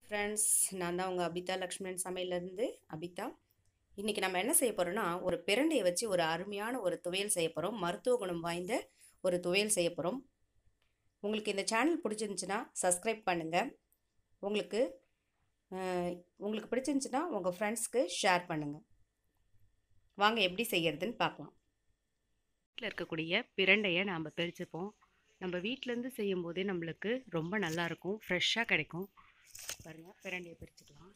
friends நான் தான் உங்கள் அபிதா லக்ஷ்மணன் சமையலேருந்து அபிதா இன்றைக்கி நம்ம என்ன செய்ய போகிறோம்னா ஒரு பிரண்டையை வச்சு ஒரு அருமையான ஒரு துவையல் செய்ய போகிறோம் மருத்துவ குணம் வாய்ந்த ஒரு துவையல் செய்ய போகிறோம் உங்களுக்கு இந்த சேனல் பிடிச்சிருந்துச்சுன்னா சப்ஸ்கிரைப் பண்ணுங்கள் உங்களுக்கு அஹ், உங்களுக்கு பிடிச்சிருந்துச்சுன்னா உங்கள் ஃப்ரெண்ட்ஸ்க்கு ஷேர் பண்ணுங்கள் வாங்க எப்படி செய்யறதுன்னு பார்க்கலாம் வீட்டில் இருக்கக்கூடிய பிரண்டையை நாம் பிரிச்சுப்போம் நம்ம வீட்டிலேருந்து செய்யும் போதே நம்மளுக்கு ரொம்ப நல்லாயிருக்கும் ஃப்ரெஷ்ஷாக கிடைக்கும் பாருங்கள் பிரண்டையை பிரிச்சுக்கலாம்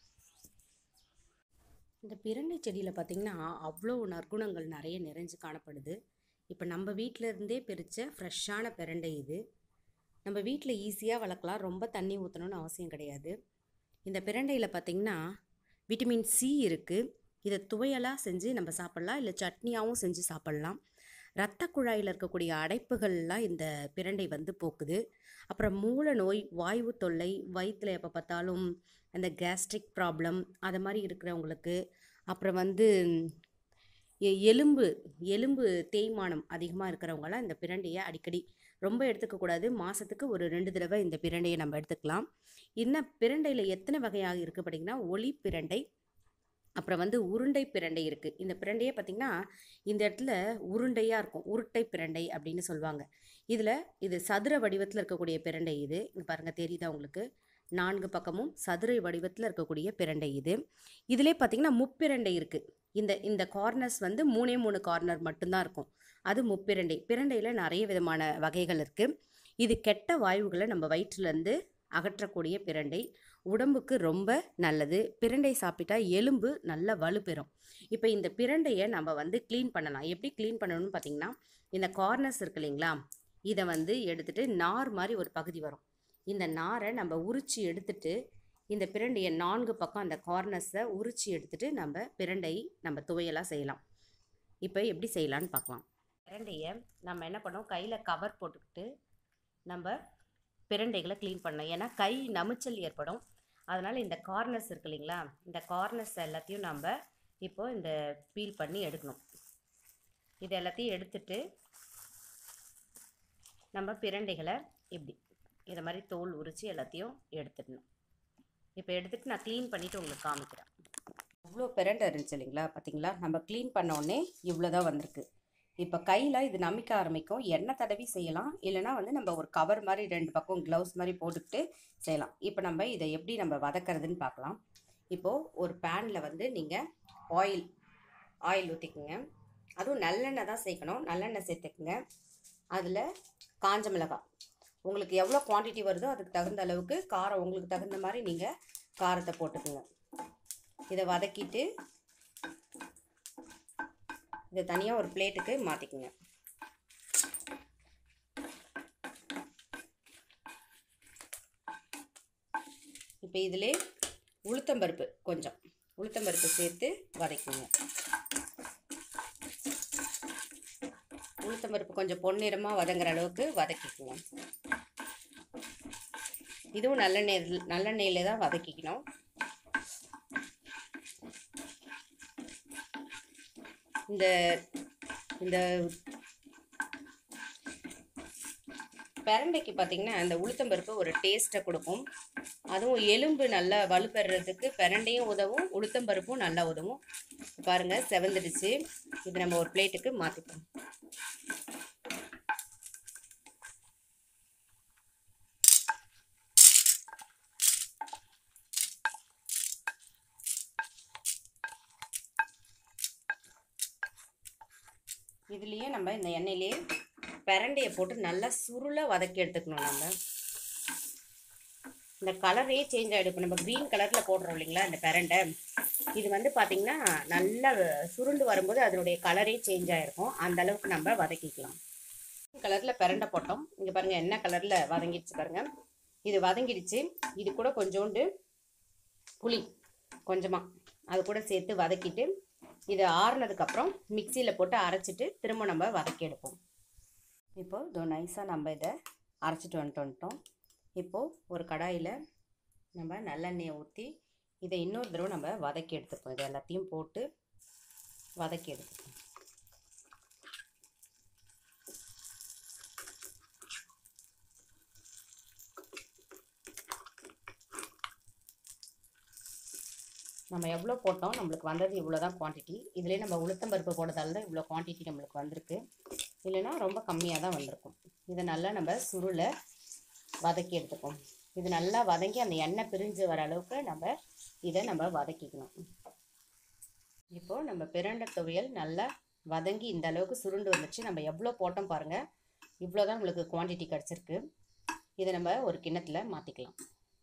இந்த பிரண்டை செடியில் பார்த்திங்கன்னா அவ்வளோ நற்குணங்கள் நிறைய நிறைஞ்சு காணப்படுது இப்போ நம்ம வீட்டில் இருந்தே பிரித்த ஃப்ரெஷ்ஷான பிரண்டை இது நம்ம வீட்டில் ஈஸியாக வளர்க்கலாம் ரொம்ப தண்ணி ஊற்றணும்னு அவசியம் கிடையாது இந்த பிரண்டையில் பார்த்திங்கன்னா விட்டமின் சி இருக்குது இதை துவையலாக செஞ்சு நம்ம சாப்பிட்லாம் இல்லை சட்னியாகவும் செஞ்சு சாப்பிட்லாம் இரத்த குழாயில் இருக்கக்கூடிய அடைப்புகள்லாம் இந்த பிரண்டை வந்து போக்குது அப்புறம் மூல நோய் வாய்வு தொல்லை வயிற்றில் எப்போ பார்த்தாலும் அந்த கேஸ்ட்ரிக் ப்ராப்ளம் அது மாதிரி இருக்கிறவங்களுக்கு அப்புறம் வந்து எ- எலும்பு எலும்பு தேய்மானம் அதிகமாக இருக்கிறவங்களாம் இந்த பிரண்டையை அடிக்கடி ரொம்ப எடுத்துக்கக்கூடாது மாதத்துக்கு ஒரு ரெண்டு தடவை இந்த பிரண்டையை நம்ம எடுத்துக்கலாம் இன்னும் பிரண்டையில் எத்தனை வகையாக இருக்குது பார்த்தீங்கன்னா ஒளி பிரண்டை அப்புறம் வந்து உருண்டை பிரண்டை இருக்குது இந்த பிரண்டையே பார்த்திங்கன்னா இந்த இடத்துல உருண்டையாக இருக்கும் உருட்டை பிரண்டை அப்படின்னு சொல்லுவாங்க இதில் இது சதுர வடிவத்தில் இருக்கக்கூடிய பிரண்டை இது இங்கே பாருங்கள் தெரியுதா உங்களுக்கு நான்கு பக்கமும் சதுர வடிவத்தில் இருக்கக்கூடிய பிரண்டை இது இதிலே பார்த்திங்கன்னா முப்பிரண்டை இருக்குது இந்த இந்த கார்னர்ஸ் வந்து மூணே மூணு கார்னர் மட்டும்தான் இருக்கும் அது முப்பிரண்டை பிரண்டையில் நிறைய விதமான வகைகள் இருக்குது இது கெட்ட வாயுகளை நம்ம வயிற்றுலேருந்து அகற்றக்கூடிய பிரண்டை உடம்புக்கு ரொம்ப நல்லது பிரண்டை சாப்பிட்டா எலும்பு நல்ல வலுப்பெறும் இப்போ இந்த பிரண்டையை நம்ம வந்து க்ளீன் பண்ணலாம் எப்படி க்ளீன் பண்ணணும்னு பார்த்தீங்கன்னா இந்த கார்னர்ஸ் இருக்கு இல்லைங்களா இதை வந்து எடுத்துட்டு நார் மாதிரி ஒரு பகுதி வரும் இந்த நாரை நம்ம உரிச்சு எடுத்துட்டு இந்த பிரண்டையை நான்கு பக்கம் அந்த கார்னர்ஸை உரிச்சு எடுத்துட்டு நம்ம பிரண்டை நம்ம துவையலாக செய்யலாம் இப்போ எப்படி செய்யலான்னு பார்க்கலாம் பிரண்டையை நம்ம என்ன பண்ணோம் கையில் கவர் போட்டுக்கிட்டு நம்ம பிரண்டைகளை க்ளீன் பண்ணணும் ஏன்னா கை நமிச்சல் ஏற்படும் அதனால் இந்த கார்னர்ஸ் இருக்கு இல்லைங்களா இந்த கார்னர்ஸ் எல்லாத்தையும் நம்ம இப்போ இந்த பீல் பண்ணி எடுக்கணும் இது எல்லாத்தையும் எடுத்துட்டு நம்ம பிரண்டைகளை இப்படி இதை மாதிரி தோல் உரித்து எல்லாத்தையும் எடுத்துடணும் இப்போ எடுத்துட்டு நான் க்ளீன் பண்ணிவிட்டு உங்களுக்கு காமிக்கிறேன் இவ்வளோ பிரண்டை இருந்துச்சு இல்லைங்களா பார்த்தீங்களா நம்ம க்ளீன் பண்ண உடனே இவ்வளோ தான் வந்திருக்கு இப்போ கையில் இது நமிக்க ஆரம்பிக்கும் எண்ணெய் தடவி செய்யலாம் இல்லைனா வந்து நம்ம ஒரு கவர் மாதிரி ரெண்டு பக்கம் க்ளவுஸ் மாதிரி போட்டுக்கிட்டு செய்யலாம் இப்போ நம்ம இதை எப்படி நம்ம வதக்கிறதுன்னு பார்க்கலாம் இப்போது ஒரு பேனில் வந்து நீங்கள் ஆயில் ஆயில் ஊற்றிக்குங்க அதுவும் நல்லெண்ணெய் தான் சேர்க்கணும் நல்லெண்ணெய் சேர்த்துக்குங்க அதில் காஞ்ச மிளகாய் உங்களுக்கு எவ்வளோ குவான்டிட்டி வருதோ அதுக்கு தகுந்த அளவுக்கு காரம் உங்களுக்கு தகுந்த மாதிரி நீங்கள் காரத்தை போட்டுக்குங்க இதை வதக்கிட்டு இதை தனியாக ஒரு பிளேட்டுக்கு மாற்றிக்குங்க இப்போ இதிலே உளுத்தம்பருப்பு கொஞ்சம் உளுத்தம்பருப்பு சேர்த்து வதக்குங்க உளுத்தம்பருப்பு கொஞ்சம் பொன்னிறமாக வதங்குற அளவுக்கு வதக்கிக்குங்க இதுவும் நல்லெண்ணெய் நல்லெண்ணெயில் தான் வதக்கிக்கணும் இந்த இந்த பிரண்டைக்கு பார்த்தீங்கன்னா இந்த உளுத்தம்பருப்பு ஒரு டேஸ்ட்டை கொடுக்கும் அதுவும் எலும்பு நல்லா வலுப்பெறதுக்கு பிரண்டையும் உதவும் உளுத்தம்பருப்பும் நல்லா உதவும் பாருங்கள் செவந்துடுச்சு இது நம்ம ஒரு பிளேட்டுக்கு மாற்றிப்போம் இதுலேயே நம்ம இந்த எண்ணெயிலேயே பிரண்டையை போட்டு நல்லா சுருளாக வதக்கி எடுத்துக்கணும் நம்ம இந்த கலரே சேஞ்ச் ஆகிடும் இப்போ நம்ம க்ரீன் கலரில் போடுறோம் இல்லைங்களா இந்த பிரண்டை இது வந்து பார்த்திங்கன்னா நல்லா சுருண்டு வரும்போது அதனுடைய கலரே சேஞ்ச் ஆகிருக்கும் அந்த அளவுக்கு நம்ம வதக்கிக்கலாம் கலரில் பிரண்டை போட்டோம் இங்கே பாருங்கள் என்ன கலரில் வதங்கிடுச்சு பாருங்கள் இது வதங்கிடுச்சு இது கூட கொஞ்சோண்டு புளி கொஞ்சமாக அது கூட சேர்த்து வதக்கிட்டு இது ஆறுனதுக்கப்புறம் மிக்சியில் போட்டு அரைச்சிட்டு திரும்ப நம்ம வதக்கி எடுப்போம் இப்போது இதோ நைஸாக நம்ம இதை அரைச்சிட்டு வந்துட்டு வந்துட்டோம் இப்போது ஒரு கடாயில் நம்ம நல்லெண்ணெயை ஊற்றி இதை இன்னொரு தடவை நம்ம வதக்கி எடுத்துப்போம் இது எல்லாத்தையும் போட்டு வதக்கி எடுத்துப்போம் நம்ம எவ்வளோ போட்டோம் நம்மளுக்கு வந்தது இவ்வளோ தான் குவான்டிட்டி இதுலேயே நம்ம உளுத்தம்பருப்பு போடுறதால தான் இவ்வளோ குவான்டிட்டி நம்மளுக்கு வந்திருக்கு இல்லைன்னா ரொம்ப கம்மியாக தான் வந்திருக்கும் இதை நல்லா நம்ம சுருளை வதக்கி எடுத்துப்போம் இது நல்லா வதங்கி அந்த எண்ணெய் பிரிஞ்சு வர அளவுக்கு நம்ம இதை நம்ம வதக்கிக்கணும் இப்போது நம்ம பிரண்டை துவையல் நல்லா வதங்கி இந்த அளவுக்கு சுருண்டு வந்துச்சு நம்ம எவ்வளோ போட்டோம் பாருங்கள் இவ்வளோ தான் உங்களுக்கு குவான்டிட்டி கிடச்சிருக்கு இதை நம்ம ஒரு கிண்ணத்தில் மாற்றிக்கலாம்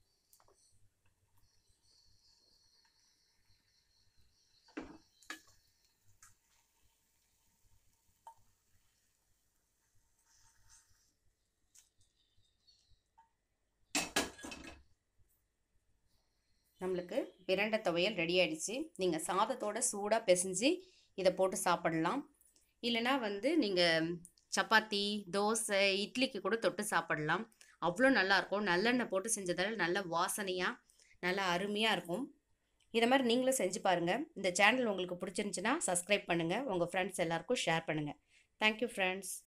நம்மளுக்கு பிரண்டை துவையல் ரெடி ஆயிடுச்சு நீங்கள் சாதத்தோட சூடாக பிசைஞ்சு இதை போட்டு சாப்பிடலாம் இல்லைனா வந்து நீங்கள் சப்பாத்தி தோசை இட்லிக்கு கூட தொட்டு சாப்பிடலாம் அவ்வளோ நல்லாயிருக்கும் நல்லெண்ணெய் போட்டு செஞ்சதால் நல்ல வாசனையாக நல்லா அருமையாக இருக்கும் இதை மாதிரி நீங்களும் செஞ்சு பாருங்கள் இந்த சேனல் உங்களுக்கு பிடிச்சிருந்துச்சுன்னா சப்ஸ்கிரைப் பண்ணுங்கள் உங்கள் ஃப்ரெண்ட்ஸ் எல்லாருக்கும் ஷேர் பண்ணுங்கள் தேங்க்யூ ஃப்ரெண்ட்ஸ்